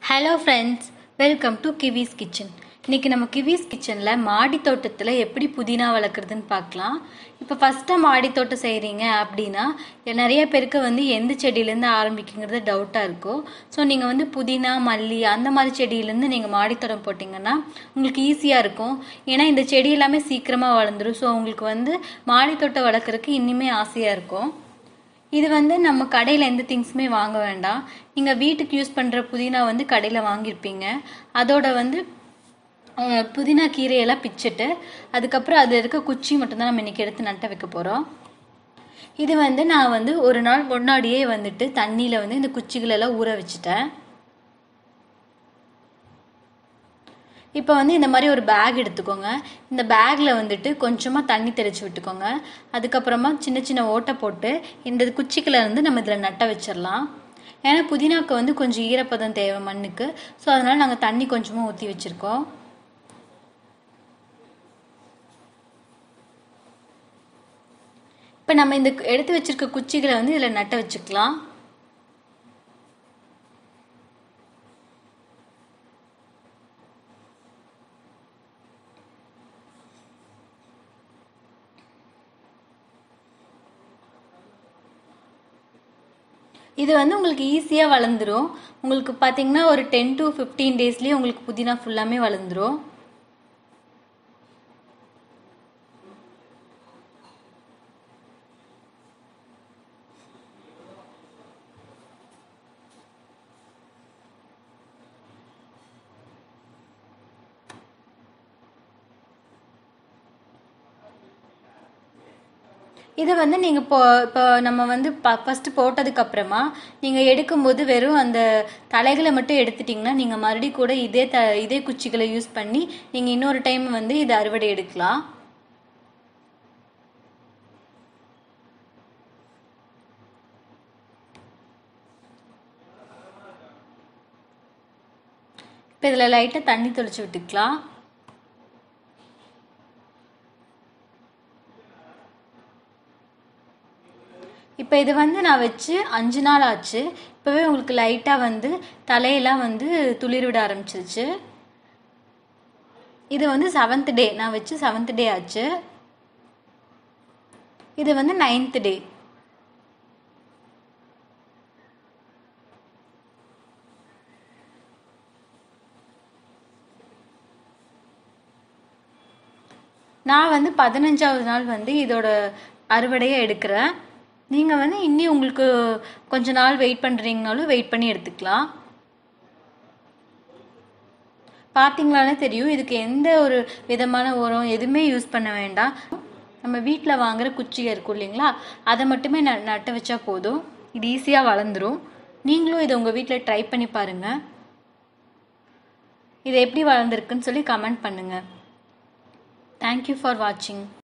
hello friends welcome to Kiwis kitchen இன்றைக்கி நம்ம கிவிஸ் கிச்சனில் மாடி தோட்டத்தில் எப்படி புதினா வளர்க்குறதுன்னு பார்க்கலாம் இப்போ ஃபஸ்ட்டாக மாடி தோட்டம் செய்கிறீங்க அப்படின்னா நிறைய பேருக்கு வந்து எந்த செடியிலேருந்து ஆரம்பிக்குங்கிறது டவுட்டாக இருக்கும் ஸோ நீங்கள் வந்து புதினா மல்லி அந்த மாதிரி செடியிலேருந்து நீங்கள் மாடி தோட்டம் போட்டிங்கன்னா உங்களுக்கு ஈஸியாக இருக்கும் ஏன்னா இந்த செடி எல்லாமே சீக்கிரமாக வளர்ந்துரும் ஸோ உங்களுக்கு வந்து மாடி தோட்டம் வளர்க்குறதுக்கு இன்னுமே ஆசையாக இருக்கும் இது வந்து நம்ம கடையில் எந்த திங்ஸுமே வாங்க வேண்டாம் நீங்கள் வீட்டுக்கு யூஸ் பண்ணுற புதினா வந்து கடையில் வாங்கியிருப்பீங்க அதோட வந்து அஹ், புதினா கீரையெல்லாம் பிச்சுட்டு அதுக்கப்புறம் அதில் இருக்க குச்சி மட்டும்தான் நம்ம இன்றைக்கி எடுத்து நட்ட வைக்க போகிறோம் இது வந்து நான் வந்து ஒரு நாள் முன்னாடியே வந்துட்டு தண்ணியில் வந்து இந்த குச்சிகளெல்லாம் ஊற வச்சுட்டேன் இப்போ வந்து இந்த மாதிரி ஒரு பேக் எடுத்துக்கோங்க இந்த பேக்கில் வந்துட்டு கொஞ்சமாக தண்ணி தெளித்து விட்டுக்கோங்க அதுக்கப்புறமா சின்ன சின்ன ஓட்டை போட்டு இந்த குச்சிகளை வந்து நம்ம இதில் நட்ட வச்சிடலாம் ஏன்னா புதினாக்கு வந்து கொஞ்சம் ஈரப்பதம் தேவை மண்ணுக்கு ஸோ அதனால் நாங்கள் தண்ணி கொஞ்சமாக ஊற்றி வச்சுருக்கோம் இப்போ நம்ம இந்த எடுத்து வச்சிருக்க குச்சிகளை வந்து இதில் நட்ட வச்சுக்கலாம் இது வந்து உங்களுக்கு ஈஸியாக வளர்ந்துரும் உங்களுக்கு பார்த்தீங்கன்னா ஒரு டென் டு ஃபிஃப்டீன் டேஸ்லேயே உங்களுக்கு புதினா ஃபுல்லாமே வளர்ந்துரும் இது வந்து நீங்கள் இப்போ இப்போ நம்ம வந்து ப ஃபஸ்ட்டு போட்டதுக்கப்புறமா நீங்கள் எடுக்கும்போது வெறும் அந்த தலைகளை மட்டும் எடுத்துட்டிங்கன்னா நீங்கள் மறுபடியும் கூட இதே த இதே குச்சிகளை யூஸ் பண்ணி நீங்கள் இன்னொரு டைம் வந்து இதை அறுவடை எடுக்கலாம் இப்போ இதில் லைட்டாக தண்ணி தெளிச்சு விட்டுக்கலாம் இப்போ இது வந்து நான் வச்சு அஞ்சு நாள் ஆச்சு இப்போவே உங்களுக்கு லைட்டாக வந்து தலையெல்லாம் வந்து துளிர் விட ஆரம்பிச்சிருச்சு இது வந்து செவன்த் டே நான் வச்சு செவன்த் டே ஆச்சு இது வந்து நைன்த் டே நான் வந்து பதினஞ்சாவது நாள் வந்து இதோட அறுவடையை எடுக்கிறேன் நீங்கள் வந்து இன்னி உங்களுக்கு கொஞ்ச நாள் வெயிட் பண்ணுறீங்கனாலும் வெயிட் பண்ணி எடுத்துக்கலாம் பார்த்தீங்களானே தெரியும் இதுக்கு எந்த ஒரு விதமான உரம் எதுவுமே யூஸ் பண்ண வேண்டாம் நம்ம வீட்டில் வாங்குற குச்சிகள் இருக்கும் இல்லைங்களா அதை மட்டுமே ந நட்டு வச்சா போதும் இது ஈஸியாக வளர்ந்துரும் நீங்களும் இதை உங்கள் வீட்டில் ட்ரை பண்ணி பாருங்கள் இது எப்படி வளர்ந்துருக்குன்னு சொல்லி கமெண்ட் பண்ணுங்கள் தேங்க்யூ ஃபார் வாட்சிங்